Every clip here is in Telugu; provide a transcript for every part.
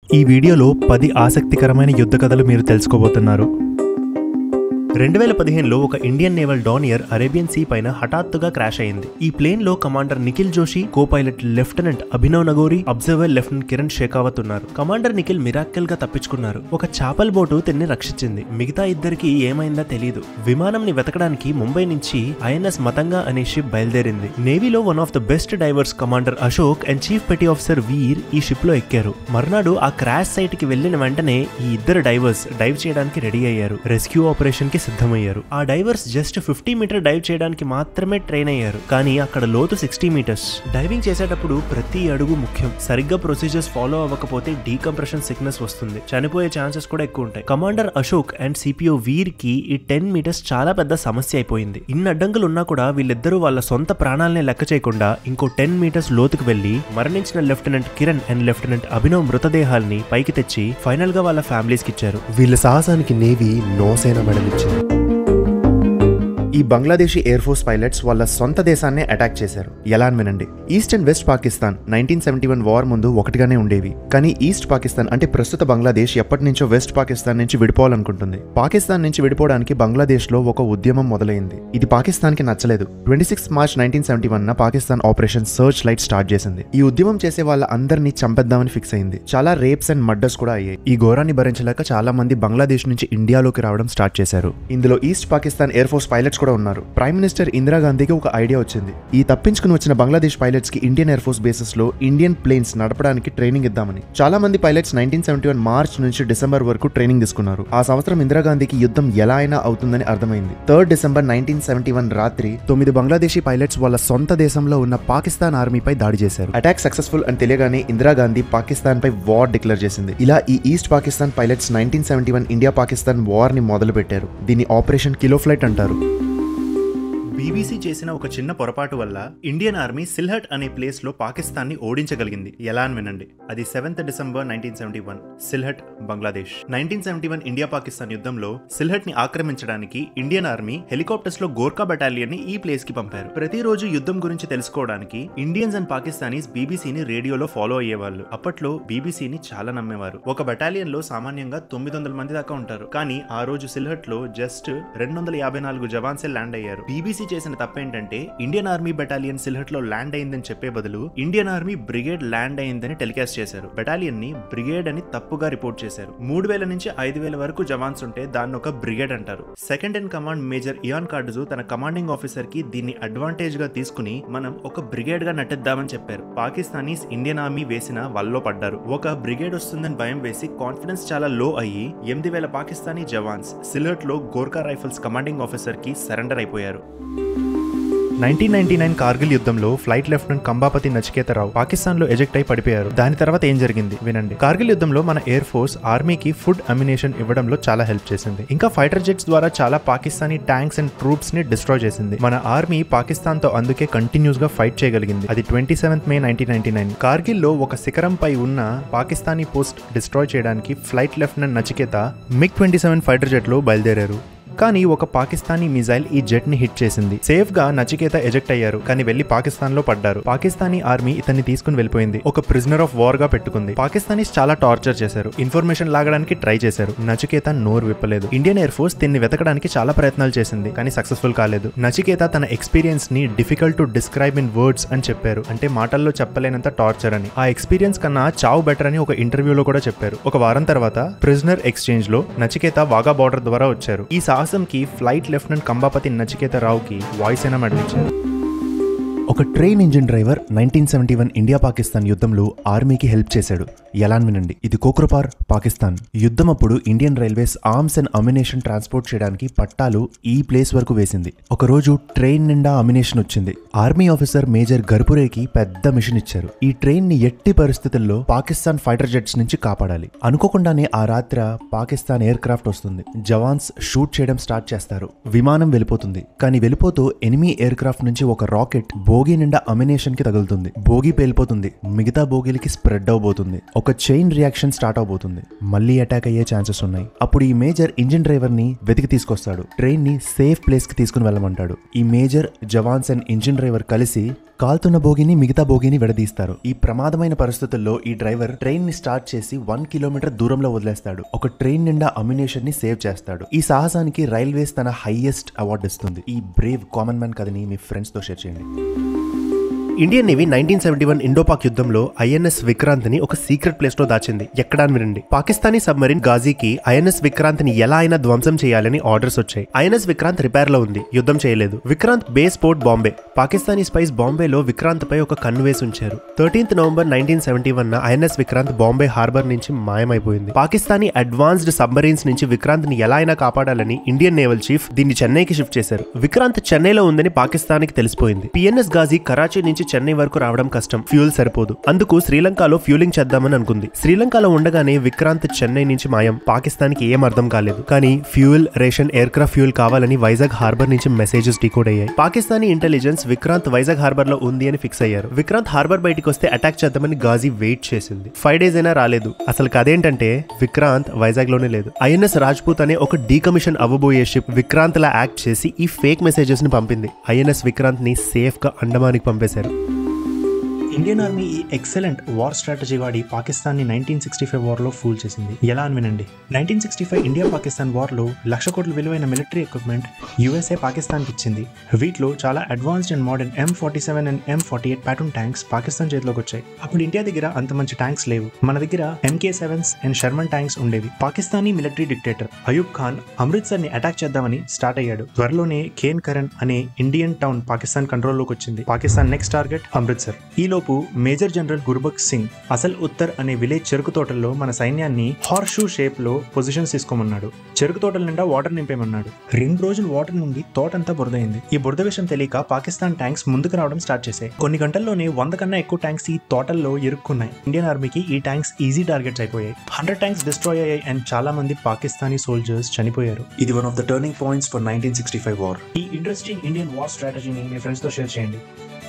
ఈ వీడియోలో పది ఆసక్తికరమైన యుద్ధ కథలు మీరు తెలుసుకోబోతున్నారు రెండు వేల పదిహేనులో ఒక Indian naval Dornier Arabian sea పైన హఠాత్తుగా క్రాష్ అయింది ఈ ప్లేన్ లో commander Nikhil Joshi copilot lieutenant Abhinav Nagori observer lieutenant Kiran Shekhawat ఉన్నారు కమాండర్ నిఖిల్ మిరాక్కల్ గా తప్పించుకున్నారు ఒక చేపల బోటు తిన్ని రక్షించింది మిగతా ఇద్దరికి ఏమైందా తెలియదు విమానంని వెతకడానికి ముంబై నుంచి ఐఎన్ఎస్ మతంగా అనే షిప్ బయలుదేరింది నేవీలో one of the best divers commander Ashok and chief petty officer Veer ఈ షిప్ లో ఎక్కారు మర్నాడు ఆ క్రాష్ సైట్ కి వెళ్లిన వెంటనే ఈ ఇద్దరు డైవర్స్ డైవ్ చేయడానికి రెడీ అయ్యారు రెస్క్యూ ఆపరేషన్ కి సిద్ధమయ్యారు ఆ divers just fifty meter dive చేయడానికి మాత్రమే ట్రైన్ అయ్యారు కానీ అక్కడ లోతు సిక్స్టీ మీటర్స్ డైవింగ్ చేసేటప్పుడు ప్రతి అడుగు ముఖ్యం సరిగ్గా ప్రొసీజర్స్ ఫాలో అవ్వకపోతే డీకంప్రెషన్ సిక్నెస్ వస్తుంది చనిపోయే ఛాన్సెస్ కూడా ఎక్కువ ఉంటాయి commander Ashok and CPO Veer కి ఈ టెన్ మీటర్స్ చాలా పెద్ద సమస్య అయిపోయింది ఇన్ని అడ్డంకులు ఉన్నా కూడా వీళ్ళిద్దరూ వాళ్ళ సొంత ప్రాణాలనే లెక్క చేయకుండా ఇంకో టెన్ మీటర్స్ లోతుకు వెళ్లి మరణించిన lieutenant Kiran and lieutenant Abhinav మృతదేహాల్ని పైకి తెచ్చి ఫైనల్ గా వాళ్ళ ఫ్యామిలీస్ కి ఇచ్చారు వీళ్ళ సాహసానికి నేవీ నోసేన మెడల్ ఇచ్చింది ఈ బంగ్లాదేశీ ఎయిర్ ఫోర్స్ పైలట్స్ వాళ్ళ సొంత దేశాన్నే అటాక్ చేశారు ఎలా అని వినండి east and west Pakistan nineteen seventy one war ముందు ఒకటిగానే ఉండేవి కానీ ఈస్ట్ పాకిస్తాన్ అంటే ప్రస్తుత బంగ్లాదేశ్ ఎప్పటి నుంచో వెస్ట్ పాకిస్తాన్ నుంచి విడిపోవాలనుకుంటుంది పాకిస్తాన్ నుంచి విడిపోవడానికి బంగ్లాదేశ్ లో ఒక ఉద్యమం మొదలైంది ఇది పాకిస్తాన్ కి నచ్చలేదు twenty six March nineteen seventy one Pakistan operation searchlight start చేసింది ఈ ఉద్యమం చేసే వాళ్ళ అందరినీ చంపేద్దామని ఫిక్స్ అయింది చాలా రేప్స్ అండ్ మర్డర్స్ కూడా అయ్యాయి ఈ ఘోరాన్ని భరించలేక చాలా మంది బంగ్లాదేశ్ నుంచి ఇండియాలోకి రావడం స్టార్ట్ చేశారు ఇందులో east Pakistan air force pilots కూడా ఉన్నారు ప్రైమ్ మినిస్టర్ ఇందిరాగాంధీకి ఒక ఐడియా వచ్చింది ఈ తప్పించుకుని వచ్చిన బంగ్లాదేశ్ పైలట్స్ కి ఇండియన్ ఎయిర్ ఫోర్స్ బేసెస్ లో ఇండియన్ ప్లేన్స్ నడపడానికి ట్రైనింగ్ ఇద్దామని చాలా మంది pilots nineteen seventy one March నుంచి డిసెంబర్ వరకు ట్రైనింగ్ తీసుకున్నారు ఆ సంవత్సరం ఇందిరాగాంధీకి యుద్ధం ఎలా అయినా అవుతుందని అర్థమైంది third December nineteen seventy one రాత్రి తొమ్మిది బంగ్లాదేశీ పైలట్స్ వాళ్ళ సొంత దేశంలో ఉన్న పాకిస్తాన్ ఆర్మీపై దాడి చేశారు అటాక్ సక్సెస్ఫుల్ అని తెలియగానే ఇందిరాగాంధీ పాకిస్తాన్ పై వార్ డిక్లేర్ చేసింది ఇలా ఈ east Pakistan pilots nineteen seventy one India Pakistan war ని మొదలు పెట్టారు దీన్ని ఆపరేషన్ కిలో ఫ్లైట్ అంటారు బీబీసీ చేసిన ఒక చిన్న పొరపాటు వల్ల ఇండియన్ ఆర్మీ సిల్హట్ అనే ప్లేస్ లో పాకిస్తాన్ ని ఓడించగలిగింది ఎలా అని వినండి అది seventh December nineteen seventy one Sylhet Bangladesh nineteen seventy one India Pakistan యుద్ధంలో సిల్హట్ ని ఆక్రమించడానికి ఇండియన్ ఆర్మీ హెలికాప్టర్స్ లో గోర్ఖా బటాలియన్ ని ఈ ప్లేస్ కి పంపారు ప్రతిరోజు యుద్ధం గురించి తెలుసుకోవడానికి ఇండియన్స్ అండ్ పాకిస్తానీస్ బీబీసీని రేడియోలో ఫాలో అయ్యేవాళ్ళు అప్పట్లో బీబీసీని చాలా నమ్మేవారు ఒక బటాలియన్ లో సామాన్యంగా తొమ్మిది వందల మంది దాకా ఉంటారు కానీ ఆ రోజు సిల్హట్ లో జస్ట్ రెండు వందల యాభై నాలుగు జవాన్సే ల్యాండ్ అయ్యారు బీబీసీ చేసిన తప్పేంటంటే ఇండియన్ ఆర్మీ బటాలియన్ సిల్హట్ లో ల్యాండ్ అయిందని చెప్పే బదులు ఇండియన్ ఆర్మీ బ్రిగేడ్ ల్యాండ్ అయిందని టెలికాస్ట్ చేశారు బటాలియన్ ని బ్రిగేడ్ అని తప్పుగా రిపోర్ట్ చేశారు మూడు వేల నుంచి ఐదు వేల వరకు జవాన్స్ ఉంటే దాన్ని ఒక బ్రిగేడ్ అంటారు second in command major Ian Cardozo తన కమాండింగ్ ఆఫీసర్ కి దీన్ని అడ్వాంటేజ్ గా తీసుకుని మనం ఒక బ్రిగేడ్ గా నటిద్దామని చెప్పారు పాకిస్తానీస్ ఇండియన్ ఆర్మీ వేసిన వల్లో పడ్డారు ఒక బ్రిగేడ్ వస్తుందని భయం వేసి కాన్ఫిడెన్స్ చాలా లో అయ్యి ఎనిమిది వేల పాకిస్తానీ జవాన్స్ సిలర్ట్ లో గోర్ఖా రైఫిల్స్ కమాండింగ్ ఆఫీసర్ కి సరెండర్ అయిపోయారు నైన్టీన్ నైన్టీ నైన్ కార్గిల్ యుద్ధంలో ఫ్లైట్ లెఫ్టినెంట్ కంబాపతి నచికేతరావు పాకిస్తాన్ లో ఎజెక్ట్ అయి పడిపోయారు దాని తర్వాత ఏం జరిగింది వినండి కార్గిల్ యుద్ధంలో మన ఎయిర్ ఫోర్స్ ఆర్మీకి ఫుడ్ అమ్యునేషన్ ఇవ్వడంలో చాలా హెల్ప్ చేసింది ఇంకా ఫైటర్ జెట్స్ ద్వారా చాలా పాకిస్తానీ ట్యాంక్స్ అండ్ ట్రూప్స్ ని డిస్ట్రాయ్ చేసింది మన ఆర్మీ పాకిస్తాన్ తో అందుకే కంటిన్యూస్ గా ఫైట్ చేయగలిగింది అది twenty seventh May nineteen ninety nine Kargil లో ఒక శిఖరంపై ఉన్న పాకిస్తానీ పోస్ట్ డిస్ట్రాయ్ చేయడానికి flight lieutenant Nachiketa MiG twenty seven fighter jet లో బయలుదేరారు కానీ ఒక పాకిస్తానీ మిజైల్ ఈ జెట్ ని హిట్ చేసింది సేఫ్ గా నచికేత ఎజెక్ట్ అయ్యారు కానీ వెళ్లి పాకిస్తాన్ లో పడ్డారు పాకిస్తానీ ఆర్మీ ఇతన్ని తీసుకుని వెళ్ళిపోయింది ఒక ప్రిజనర్ ఆఫ్ వార్ గా పెట్టుకుంది పాకిస్తానీస్ చాలా టార్చర్ చేశారు ఇన్ఫర్మేషన్ లాగడానికి ట్రై చేశారు నచికేత నోరు విప్పలేదు ఇండియన్ ఎయిర్ ఫోర్స్ దీన్ని వెతకడానికి చాలా ప్రయత్నాలు చేసింది కానీ సక్సెస్ఫుల్ కాలేదు నచికేత తన ఎక్స్పీరియన్స్ ని difficult to describe in words అని చెప్పారు అంటే మాటల్లో చెప్పలేనంత టార్చర్ అని ఆ ఎక్స్పీరియన్స్ కన్నా చావు బెటర్ అని ఒక ఇంటర్వ్యూలో కూడా చెప్పారు ఒక వారం తర్వాత ప్రిజనర్ ఎక్స్చేంజ్ లో నచికేత వాగా బార్డర్ ద్వారా వచ్చారు ఈ సాహసంకి ఫ్లైట్ లెఫ్టినెంట్ కంబాపతి నచికేత రావుకి వాయిస్ అయినా మెడల్ ఇచ్చారు ఒక train engine driver nineteen seventy one India Pakistan యుద్ధంలో ఆర్మీకి హెల్ప్ చేశాడు ఎలా అని వినండి ఇది కోక్రపార్ పాకిస్తాన్ యుద్ధం అప్పుడు Indian railways arms and ammunition transport చేయడానికి పట్టాలు ఈ ప్లేస్ వరకు వేసింది ఒక రోజు ట్రైన్ నిండా అమ్యునేషన్ వచ్చింది ఆర్మీ ఆఫీసర్ మేజర్ గర్పురేకి పెద్ద మిషన్ ఇచ్చారు ఈ ట్రైన్ ని ఎట్టి పరిస్థితుల్లో పాకిస్తాన్ ఫైటర్ జెట్స్ నుంచి కాపాడాలి అనుకోకుండానే ఆ రాత్ర పాకిస్తాన్ ఎయిర్ క్రాఫ్ట్ వస్తుంది జవాన్స్ షూట్ చేయడం స్టార్ట్ చేస్తారు విమానం వెళ్ళిపోతుంది కానీ వెళ్ళిపోతూ ఎనిమీ ఎయిర్ క్రాఫ్ట్ నుంచి ఒక రాకెట్ బోగి నిండా అమినేషన్ కి తగులుతుంది బోగి పేలిపోతుంది మిగతా బోగీలకి స్ప్రెడ్ అవబోతుంది ఒక ఒక చైన్ రియాక్షన్ స్టార్ట్ అవబోతుంది మళ్ళీ అటాక్ అయ్యే ఛాన్సెస్ ఉన్నాయి అప్పుడు ఈ మేజర్ ఇంజిన్ డ్రైవర్ ని వెతికి తీసుకొస్తాడు ట్రైన్ ని సేఫ్ ప్లేస్ కి తీసుకుని వెళ్ళమంటాడు ఈ major jawans and engine driver కలిసి కాల్తున్న బోగిని మిగతా బోగిని విడదీస్తారు ఈ ప్రమాదమైన పరిస్థితుల్లో ఈ డ్రైవర్ ట్రైన్ ని స్టార్ట్ చేసి వన్ కిలోమీటర్ దూరంలో వదిలేస్తాడు ఒక ట్రైన్ నిండా అమ్యునేషన్ ని సేవ్ చేస్తాడు ఈ సాహసానికి రైల్వేస్ తన హైయెస్ట్ అవార్డు ఇస్తుంది ఈ బ్రేవ్ కామన్ మ్యాన్ కథని మీ ఫ్రెండ్స్ తో షేర్ చేయండి Indian navy nineteen seventy one Indo Pak యుద్ధంలో ఐఎన్ఎస్ విక్రాంత్ ని ఒక సీక్రెట్ ప్లేస్ లో దాచింది ఎక్కడా అని వినండి పాకిస్తానీ సబ్మరీన్ గాజీకి ఐఎన్ఎస్ విక్రాంత్ ని ఎలా అయినా ధ్వంసం చేయాలని ఆర్డర్స్ వచ్చాయి ఐఎన్ఎస్ విక్రాంత్ రిపేర్ లో ఉంది యుద్ధం చేయలేదు Vikrant base port Bombay Pakistani spies బాంబేలో విక్రాంత్ పై ఒక కన్ను వేసి ఉంచారు thirteenth November nineteen seventy one INS Vikrant Bombay harbour నుంచి మాయమైపోయింది పాకిస్తానీ అడ్వాన్స్డ్ సబ్మరీన్స్ నుంచి విక్రాంత్ ని ఎలా అయినా కాపాడాలని ఇండియన్ నేవల్ చీఫ్ దీన్ని చెన్నైకి షిఫ్ట్ చేశారు విక్రాంత్ చెన్నైలో ఉందని పాకిస్తాన్కి తెలిసిపోయింది పిఎన్ఎస్ గాజీ కరాచీ నుంచి చెన్నై వరకు రావడం కష్టం ఫ్యూల్ సరిపోదు అందుకు శ్రీలంకలో ఫ్యూలింగ్ చేద్దామని అనుకుంది శ్రీలంకలో ఉండగానే విక్రాంత్ చెన్నై నుంచి మాయం పాకిస్తాన్కి ఏం అర్థం కాలేదు కానీ fuel ration aircraft fuel కావాలని వైజాగ్ హార్బర్ నుంచి మెసేజెస్ డికోడ్ అయ్యాయి పాకిస్తానీ ఇంటెలిజెన్స్ విక్రాంత్ వైజాగ్ హార్బర్ లో ఉంది అని ఫిక్స్ అయ్యారు విక్రాంత్ హార్బర్ బయటికి వస్తే అటాక్ చేద్దామని గాజీ వెయిట్ చేసింది ఫైవ్ డేస్ అయినా రాలేదు అసలు అదేంటంటే విక్రాంత్ వైజాగ్ లోనే లేదు ఐఎన్ఎస్ రాజ్పూత్ అనే ఒక డీకమిషన్ అవ్వబోయే షిప్ విక్రాంత్ లా యాక్ట్ చేసి ఈ ఫేక్ మెసేజెస్ ని పంపింది ఐఎన్ఎస్ విక్రాంత్ ని సేఫ్ గా అండమానికి పంపేశారు ఇండియన్ ఆర్మీ ఈ ఎక్సలెంట్ వార్ స్ట్రాటజీ వాడి పాకిస్తాన్ని నైన్టీన్ సిక్స్టీ ఫైవ్ వార్లో ఫూల్ చేసింది ఎలా అని వినండి nineteen sixty five India Pakistan వార్లో లక్ష కోట్ల విలువైన మిలిటరీ ఎక్విప్మెంట్ యుఎస్ఏ పాకిస్తాన్కి ఇచ్చింది వీటిలో చాలా advanced and modern M forty seven and M forty eight Patton tanks Pakistan చేతిలోకి వచ్చాయి అప్పుడు ఇండియా దగ్గర అంత మంచి ట్యాంక్స్ లేవు మన దగ్గర MK sevens and Sherman tanks ఉండేవి పాకిస్తానీ మిలిటరీ డిక్టేటర్ అయూబ్ ఖాన్ అమృత్సర్ ని అటాక్ చేద్దామని స్టార్ట్ అయ్యాడు త్వరలోనే కేన్ కరణ్ అనే ఇండియన్ టౌన్ పాకిస్తాన్ కంట్రోల్లోకి వచ్చింది పాకిస్తాన్ నెక్స్ట్ టార్గెట్ అమృత్సర్ ఈలోపు మేజర్ జనరల్ గురుబక్ సింగ్ అసల్ ఉత్తర్ అనే విలేజ్ చెరుకు తోటల్లో మన సైన్యాన్ని హార్స్ షూ షేప్ లో పొజిషన్స్ తీసుకోమన్నాడు చెరుకు తోటల నిండా వాటర్ నింపేమన్నాడు రెండు రోజులు వాటర్ నుండి తోటంతా బురదైంది ఈ బురద విషయం తెలియక పాకిస్తాన్ ట్యాంక్స్ ముందుకు రావడం స్టార్ట్ చేశాయి కొన్ని గంటల్లోనే వంద కన్నా ఎక్కువ ట్యాంక్స్ ఈ తోటల్లో ఇరుక్కున్నాయి ఇండియన్ ఆర్మీకి ఈ ట్యాంక్స్ ఈజీ టార్గెట్స్ అయిపోయాయి హండ్రెడ్ ట్యాంక్స్ డిస్ట్రాయ్ అయ్యాయి అండ్ చాలా మంది పాకిస్తానీ సోల్జర్స్ చనిపోయారు ఇది one of the turning points for nineteen sixty five war ఈ ఇంట్రెస్టింగ్ ఇండియన్ వార్ స్ట్రాటజీని మీ ఫ్రెండ్స్ తో షేర్ చేయండి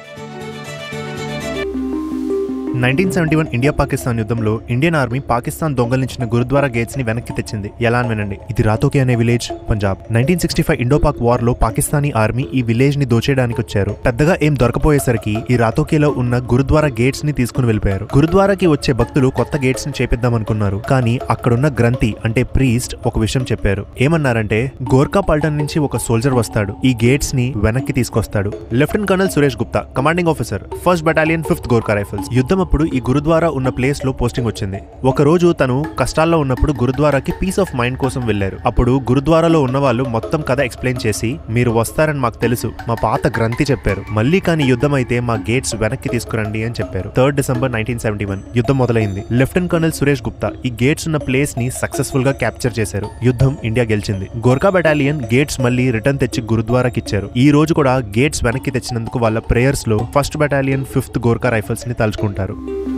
nineteen seventy one India Pakistan యుద్ధంలో ఇండియన్ ఆర్మీ పాకిస్తాన్ దొంగలించిన గురుద్వారా గేట్స్ ని వెనక్కి తెచ్చింది ఎలా అని వినండి ఇది రాతోకే అనే village Punjab nineteen sixty five Indo Pak war లో పాకిస్తానీ ఆర్మీ ఈ విలేజ్ ని దోచేయడానికి వచ్చారు పెద్దగా ఏం దొరకపోయేసరికి ఈ రాతోకేలో ఉన్న గురుద్వారా గేట్స్ ని తీసుకుని వెళ్ళిపోయారు గురుద్వారాకి వచ్చే భక్తులు కొత్త గేట్స్ ని చేపిద్దాం అనుకున్నారు కానీ అక్కడున్న గ్రంథి అంటే ప్రీస్ట్ ఒక విషయం చెప్పారు ఏమన్నారంటే గోర్ఖా పల్టన్ నుంచి ఒక సోల్జర్ వస్తాడు ఈ గేట్స్ ని వెనక్కి తీసుకొస్తాడు lieutenant colonel Suresh Gupta commanding officer first battalion fifth Gorkha rifles యుద్ధం అప్పుడు ఈ గురుద్వారా ఉన్న ప్లేస్ లో పోస్టింగ్ వచ్చింది ఒక రోజు తను కష్టాల్లో ఉన్నప్పుడు గురుద్వారాకి పీస్ ఆఫ్ మైండ్ కోసం వెళ్లారు అప్పుడు గురుద్వారాలో ఉన్న వాళ్ళు మొత్తం కథ ఎక్స్ప్లెయిన్ చేసి మీరు వస్తారని మాకు తెలుసు మా పాత గ్రంథి చెప్పారు మళ్ళీ కానీ యుద్ధం అయితే మా గేట్స్ వెనక్కి తీసుకురండి అని చెప్పారు third December nineteen seventy one యుద్ధం మొదలైంది లెఫ్టినెంట్ కర్నల్ సురేష్ గుప్తా ఈ గేట్స్ ఉన్న ప్లేస్ ని సక్సెస్ఫుల్ గా క్యాప్చర్ చేశారు యుద్ధం ఇండియా గెలిచింది గోర్ఖా బెటాలియన్ గేట్స్ మళ్ళీ రిటర్న్ తెచ్చి గురుద్వారాకి ఇచ్చారు ఈ రోజు కూడా గేట్స్ వెనక్కి తెచ్చినందుకు వాళ్ళ ప్రేయర్స్ లో first battalion fifth Gorkha rifles ని తలుచుకుంటారు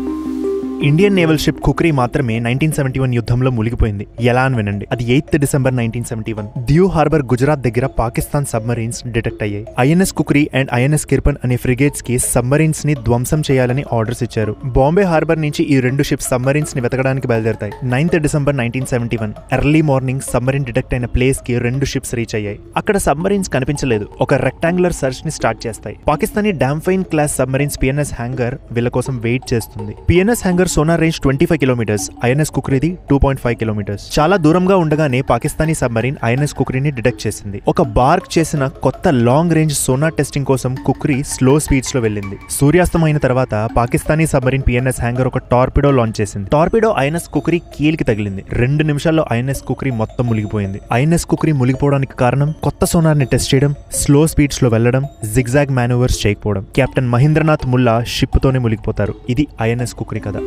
ఇండియన్ నేవల్ షిప్ కుక్రీ మాత్రమే నైన్టీన్ సెవెంటీ వన్ యుద్ధంలో మునిగిపోయింది ఎలా అని వినండి అది eighth December nineteen seventy one Diu harbour Gujarat దగ్గర పాకిస్తాన్ సబ్మరీన్స్ డిటెక్ట్ అయ్యాయి INS Khukri and INS Kirpan అనే ఫ్రిగేట్స్ కి సబ్మరీన్స్ ని ధ్వంసం చేయాలని ఆర్డర్స్ ఇచ్చారు బాంబే హార్బర్ నుంచి ఈ రెండు షిప్స్ సబ్మరీన్స్ ని వెతకడానికి బయలుదేరతాయి ninth December nineteen seventy one early morning submarine detect అయిన ప్లేస్ కి రెండు షిప్స్ రీచ్ అయ్యాయి అక్కడ సబ్మరీన్స్ కనిపించలేదు ఒక రెక్టాంగులర్ సర్చ్ ని స్టార్ట్ చేస్తాయి Pakistani Daphne class submarines PNS Hangor వీళ్ళ కోసం వెయిట్ చేస్తుంది PNS Hangor sonar range twenty five kilometers INS కుక్రీది టూ పాయింట్ ఫైవ్ కిలోమీటర్స్ చాలా దూరంగా ఉండగానే పాకిస్తానీ సబ్మరీన్ ఐఎన్ఎస్ కుక్రీని డిటెక్ట్ చేసింది ఒక బార్క్ చేసిన కొత్త లాంగ్ రేంజ్ సోనార్ టెస్టింగ్ కోసం కుక్రీ స్లో స్పీడ్స్ లో వెళ్ళింది సూర్యాస్తమైన తర్వాత పాకిస్తానీ సబ్మరీన్ పిఎన్ఎస్ హ్యాంగర్ ఒక టార్పిడో లాంచ్ చేసింది టార్పిడో ఐఎన్ఎస్ కుక్రీ కీల్కి తగిలింది రెండు నిమిషాల్లో ఐఎన్ఎస్ కుక్రీ మొత్తం మునిగిపోయింది ఐఎన్ఎస్ కుక్రీ మునిగిపోవడానికి కారణం కొత్త సోనార్ ని టెస్ట్ చేయడం స్లో స్పీడ్స్ లో వెళ్లడం జిగ్జాగ్ మానూవర్స్ చేయకపోవడం కెప్టెన్ మహేంద్రనాథ్ ముల్లా షిప్ తోనే మునిగిపోతారు ఇది ఐఎన్ఎస్ కుక్రీ కథ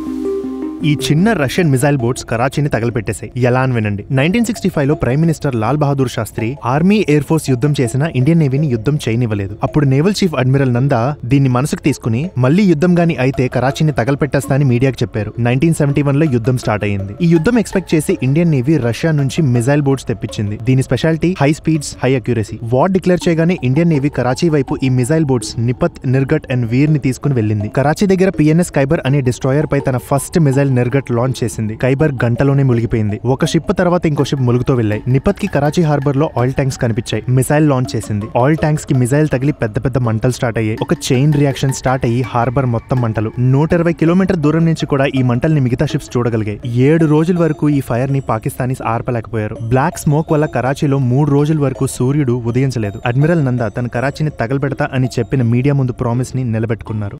ఈ చిన్న రష్యన్ మిజైల్ బోట్స్ కరాచీని తగలపెట్టేశాయి ఎలా అని వినండి నైన్టీన్ సిక్స్టీ ఫైవ్ లో prime minister Lal Bahadur Shastri army air force యుద్ధం చేసిన ఇండియన్ నేవీని యుద్ధం చేయనివ్వలేదు అప్పుడు నేవల్ చీఫ్ అడ్మిరల్ నందా దీన్ని మనసుకు తీసుకుని మళ్ళీ యుద్ధం గాని అయితే కరాచీని తగలపెట్టేస్తా అని మీడియాకి చెప్పారు నైన్టీన్ సెవెంటీ వన్ లో యుద్ధం స్టార్ట్ అయింది ఈ యుద్ధం ఎక్స్పెక్ట్ చేసి ఇండియన్ నేవీ రష్యా నుంచి మిజైల్ బోట్స్ తెప్పించింది దీని speciality high speeds high accuracy war declare చేయగానే ఇండియన్ నేవీ కరాచీ వైపు ఈ missile boats Nipat Nirghat and Veer ని తీసుకుని వెళ్ళింది కరాచీ దగ్గర పిఎన్ఎస్ కైబర్ అనే డిస్ట్రాయర్ పై తన ఫస్ట్ మిజైల్ నెర్గట్ లాంచ్ చేసింది కైబర్ గంటలోనే మునిగిపోయింది ఒక షిప్ తర్వాత ఇంకో షిప్ ములుగుతో వెళ్ళాయి నిపత్ కి కరాచీ హార్బర్ లో ఆయిల్ ట్యాంక్స్ కనిపించాయి మిసైల్ లాంచ్ చేసింది ఆయిల్ ట్యాంక్స్ కి మిసైల్ తగిలి పెద్ద పెద్ద మంటలు స్టార్ట్ అయ్యాయి ఒక చైన్ రియాక్షన్ స్టార్ట్ అయ్యి హార్బర్ మొత్తం మంటలు నూట ఇరవై కిలోమీటర్ దూరం నుంచి కూడా ఈ మంటల్ని మిగతా షిప్స్ చూడగలిగాయి ఏడు రోజుల వరకు ఈ ఫైర్ ని పాకిస్తానీస్ ఆర్పలేకపోయారు బ్లాక్ స్మోక్ వల్ల కరాచీలో మూడు రోజుల వరకు సూర్యుడు ఉదయించలేదు అడ్మిరల్ నందా తన కరాచీని తగలబెడతా అని చెప్పిన మీడియా ముందు ప్రామిస్ ని నిలబెట్టుకున్నారు